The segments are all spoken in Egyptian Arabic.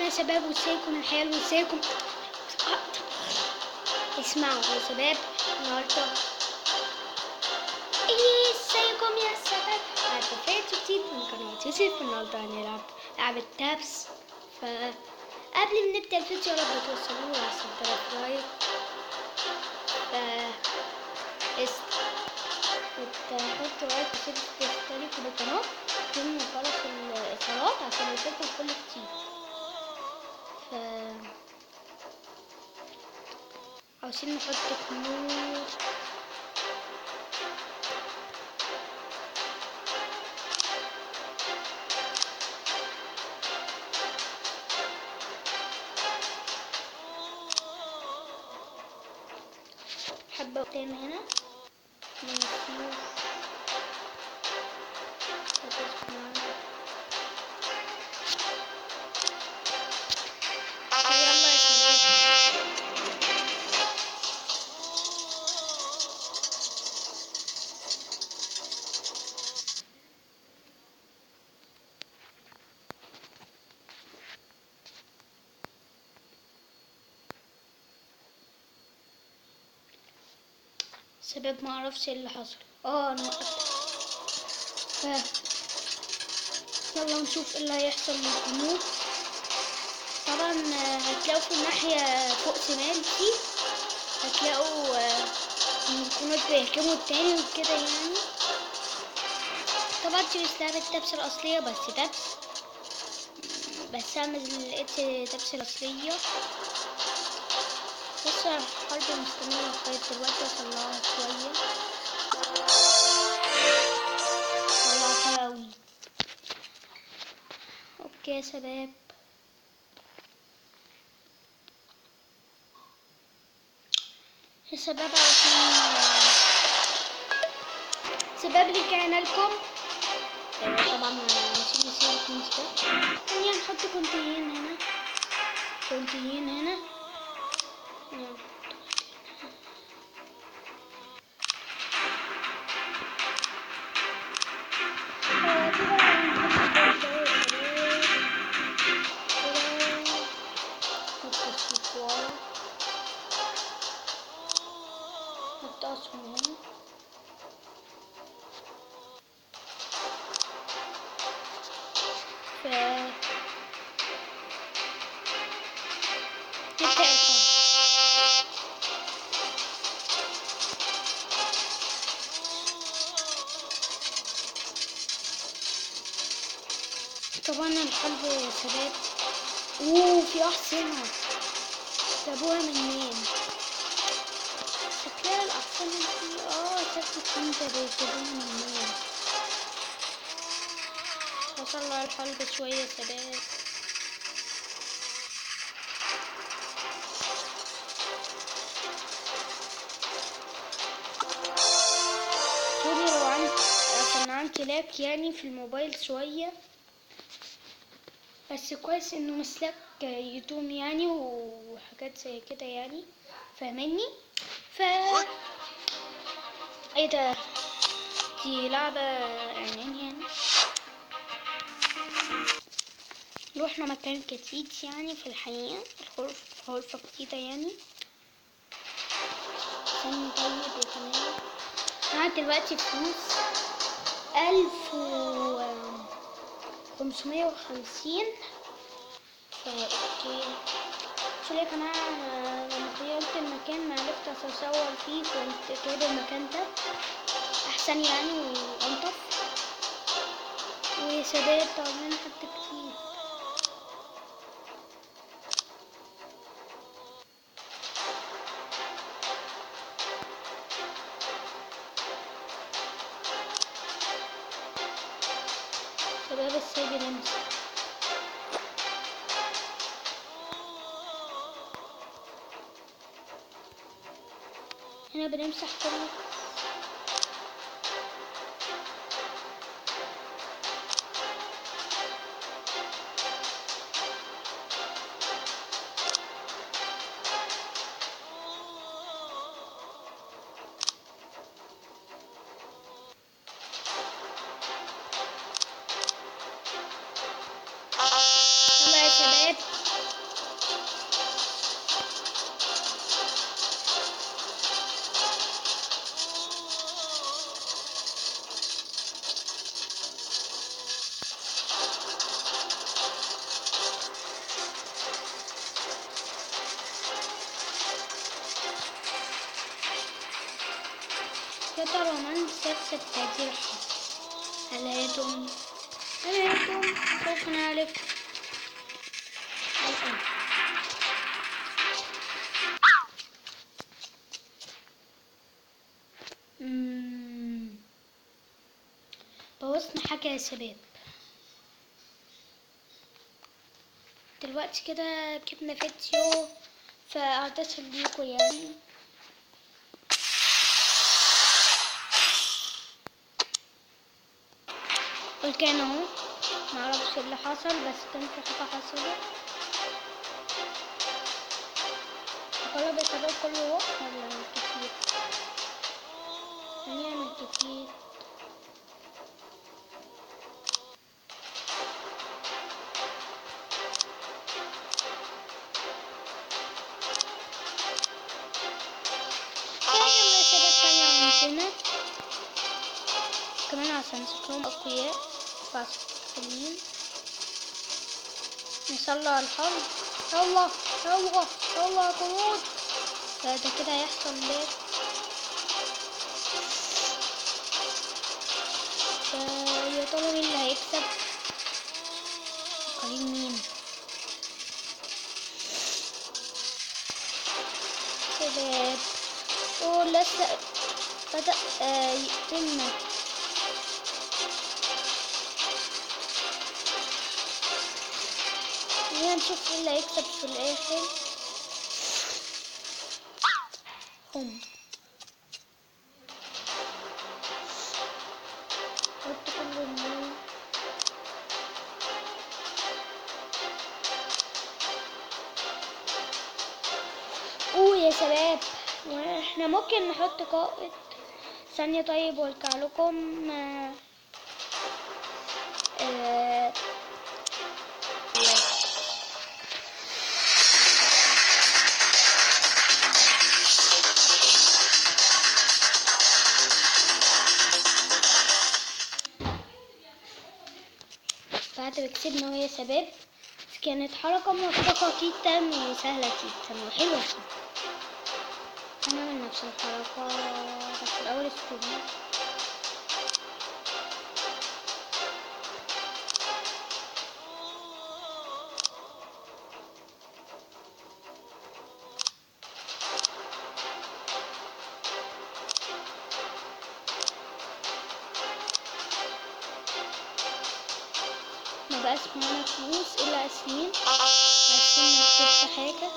يا شباب وازيكم الحلو وازيكم اسمعوا يا شباب النهارده ايه ازيكم يا شباب معاكم فيديو جديد من قناة يوسف النهارده هنلعب لعبة تابس ف قبل ما نبدأ الفيديو يا رب توصلوا على سبسكرايب ف است وتحطوا لايك وتشتركوا في القناة ثم جرس الإشعارات عشان يوصلكم كل جديد ف عاوزين نحط كنوز حبة قدام هنا ونشوف هتسمعنا. يلا يا شباب شباب ما اعرفش ايه اللي حصل اه انا وقفت ف يلا نشوف ايه اللي هيحصل للجنود طبعا آه، هتلاقوا في الناحية فوق شمال دي هتلاقوا آه، إن الجنود بيهجموا التاني وكده يعني طبعا دي مش لعبة تبس الأصلية بس تبس بس أنا لقيت تبس الأصلية بص الحرب مستمرة لغاية دلوقتي وصلها شوية طلعتها أوي اوكي يا شباب يا شباب عشان شباب رجعنا لكم آه، طبعا نسيب نسيب الكونس ده يعني نحط كونتين هنا كونتين هنا يلا. آه، كده هنحط ده يا شباب. كده. نحط السيف ورا. نحط أسهم هنا ف نبدأ الحرب طبعا الحرب يا شباب اوه في أحصنة جابوها من مين شكلها الأحصنة دي اه شكل كنت بيجيبوها من مين وصلنا على الحرب شوية يا شباب سوري لو عندي عشان عندي لاك يعني في الموبايل شوية بس كويس انه مسلك يتوم يعني وحاجات زي كده يعني فاهماني ف ايه ده دي لعبة يعني يعني رحنا مكان جديد يعني في الحقيقة الغرفة غرفة جديدة يعني عشان طيب يا كمان معايا دلوقتي فلوس ألف و خمسمية وخمسين فا اوكي شو يا جماعة لما غيرت المكان ما عرفت اصور فيه كنت جايب المكان ده احسن يعني وانضف ويا شباب طبعا حد كتير شباب السيد نمسك هنا بنمسح كل يلا يا شباب قطع ومان ست تقدير هل هيتم هل هيتم سوف نعرف الآن مم. بوظنا حاجة يا شباب دلوقتي كده جبنا فيديو فاعتذر ليكوا يعني والكان اهو معرفش اللي حصل بس كان في حاجة حصلت القلب يا شباب كله هو ولا كتير هنعمل كتير يلا يا شباب تاني عندنا كمان عشان شكلهم أقوياء فاسقين نصلي على الحرب يلا يلا يلا يا قرود ده ده كده هيحصل ليه فا يا ترى مين اللي هيكسب قريب مين شباب اوه لسه بدأ آه يقتلنا خلينا نشوف ايه اللي هيكسب في الاخر هم حط كل النور اوه يا شباب واحنا ممكن نحط قائد ثانية طيب وارجع لكم آه، آه، بعد ما كسبنا وهي شباب كانت حركة موفقة جدا وسهلة جدا وحلوة جدا هنعمل نفس الحركة بس الأول سكوب ما بقاش معانا فلوس إلا عشرين عشان نكتبش حاجة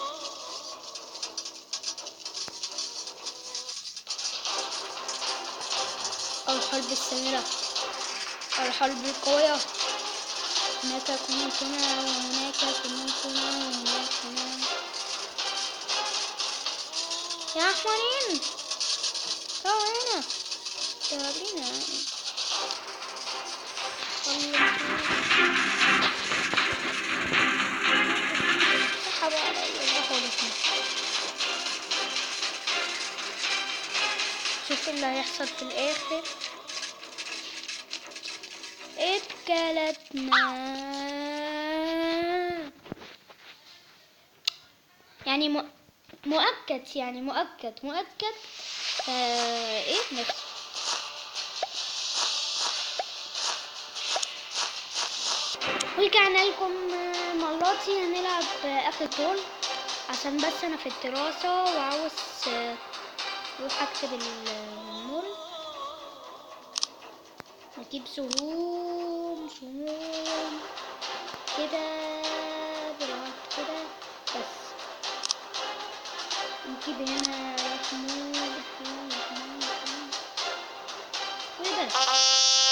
الحرب السميرة الحرب القوية هناك كنوزنا وهناك كنوزنا وهناك كنوز يا أحمرين تعالوا هنا تعالينا سحبوا علي روحوا لكم شوف اللي هيحصل في الآخر اتكلتنا يعني مؤ- مؤكد يعني مؤكد مؤكد آه ايه نفس ورجعنا لكم آه، مراتي هنلعب آه، اخر طول عشان بس انا في الدراسة وعاوز آه، اروح اكتب المول نجيب سهوم سهوم كده بالعرض كده بس نجيب هنا حمول حمول حمول حمول وبس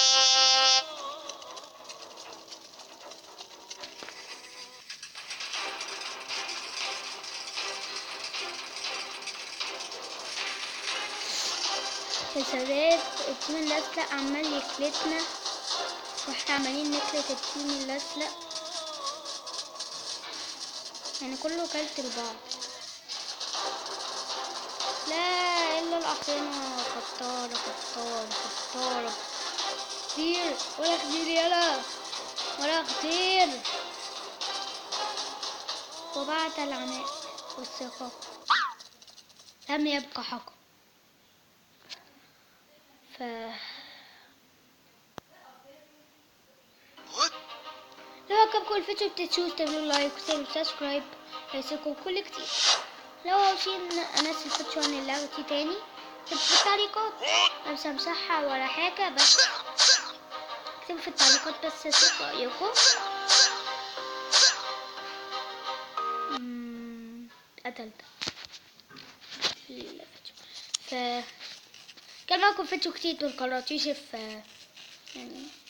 يا شباب التيم الأزرق عمال يكلتنا واحنا عمالين نكلت التيم الأزرق يعني كله كلت البعض لا إلا الأحصنة خطارة خطارة خطارة كتير ولا كتير يلا ولا كتير وبعد العناء والثقة لم يبقى حق لو عجبكم الفيديو متنسوش تعملوا لايك وتعملوا سبسكرايب هيصيركم كل كتير لو عاوزين انزل فيديو عن اللعبة دي تاني اكتبوا في التعليقات انا مش همسحها ولا حاجة بس اكتبوا في التعليقات بس اشوف رأيكم مم، قتلت في الفيديو ف كان معكم فيديو جديد من قناة يوسف آه، يعني